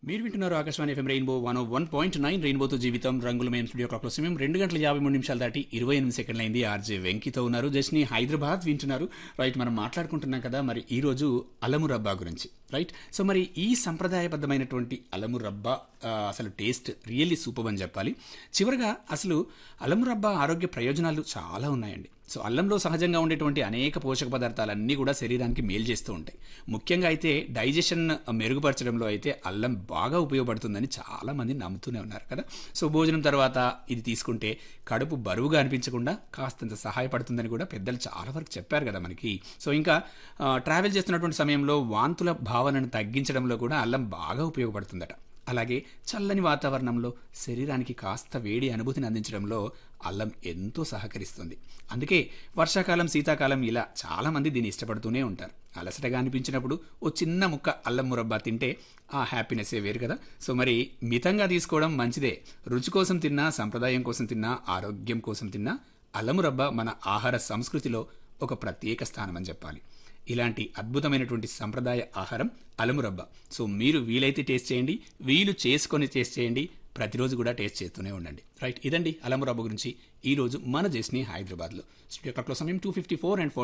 మీరు వింటున్నారు Akashvani FM rainbow one one point nine రెయిన్బోతో జీవితం రంగుల మేము స్టూడియో క్లాక్లో సమయం రెండు గంటల యాభై మూడు నిమిషాలు దాటి ఇరవై ఎనిమిది సెకండ్లు అయింది ఆర్జే వెంకితో ఉన్నారు జస్ని హైదరాబాద్ వింటున్నారు రైట్ మనం మాట్లాడుకుంటున్నాం కదా మరి ఈ రోజు అలము రబ్బా గురించి రైట్ సో మరి ఈ సంప్రదాయబద్ధమైనటువంటి అలము రబ్బా ఆ, అసలు టేస్ట్ రియల్లీ సూపర్ అని చెప్పాలి చివరగా అసలు అలము రబ్బా ఆరోగ్య ప్రయోజనాలు చాలా ఉన్నాయండి సో అల్లంలో సహజంగా ఉండేటువంటి అనేక పోషక పదార్థాలన్నీ కూడా శరీరానికి మేలు చేస్తూ ఉంటాయి ముఖ్యంగా అయితే డైజెషన్ మెరుగుపరచడంలో అయితే అల్లం బాగా ఉపయోగపడుతుందని చాలా మంది నమ్ముతూనే ఉన్నారు కదా సో భోజనం తర్వాత ఇది తీసుకుంటే కడుపు బరువుగా అనిపించకుండా కాస్తంత సహాయపడుతుందని కూడా పెద్దలు చాలా వరకు చెప్పారు కదా మనకి సో ఇంకా ఆ, ట్రావెల్ చేస్తున్నటువంటి సమయంలో వాంతుల భావనను తగ్గించడంలో కూడా అల్లం బాగా ఉపయోగపడుతుందట అలాగే చల్లని వాతావరణంలో శరీరానికి కాస్త వేడి అనుభూతిని అందించడంలో అల్లం ఎంతో సహకరిస్తుంది అందుకే వర్షాకాలం శీతాకాలం ఇలా చాలామంది దీన్ని ఇష్టపడుతూనే ఉంటారు అలసటగా అనిపించినప్పుడు ఓ చిన్న ముక్క అల్లం మురబ్బా తింటే ఆ హ్యాపీనెస్సే వేరు కదా సో మరి మితంగా తీసుకోవడం మంచిదే రుచి కోసం తిన్నా సంప్రదాయం కోసం తిన్నా ఆరోగ్యం కోసం తిన్నా అల్లం రబ్బా మన ఆహార సంస్కృతిలో ఒక ప్రత్యేక స్థానం అని చెప్పాలి ఇలాంటి అద్భుతమైనటువంటి సంప్రదాయ ఆహారం అలము రబ్బ సో మీరు వీలైతే టేస్ట్ చేయండి వీలు చేసుకొని టేస్ట్ చేయండి ప్రతిరోజు కూడా టేస్ట్ చేస్తూనే ఉండండి రైట్ ఇదండి అలము రబ్బ గురించి ఈ రోజు మన జస్ని హైదరాబాద్లో స్టూడియో క్లాక్లో సమయం టూ ఫిఫ్టీ ఫోర్ అండ్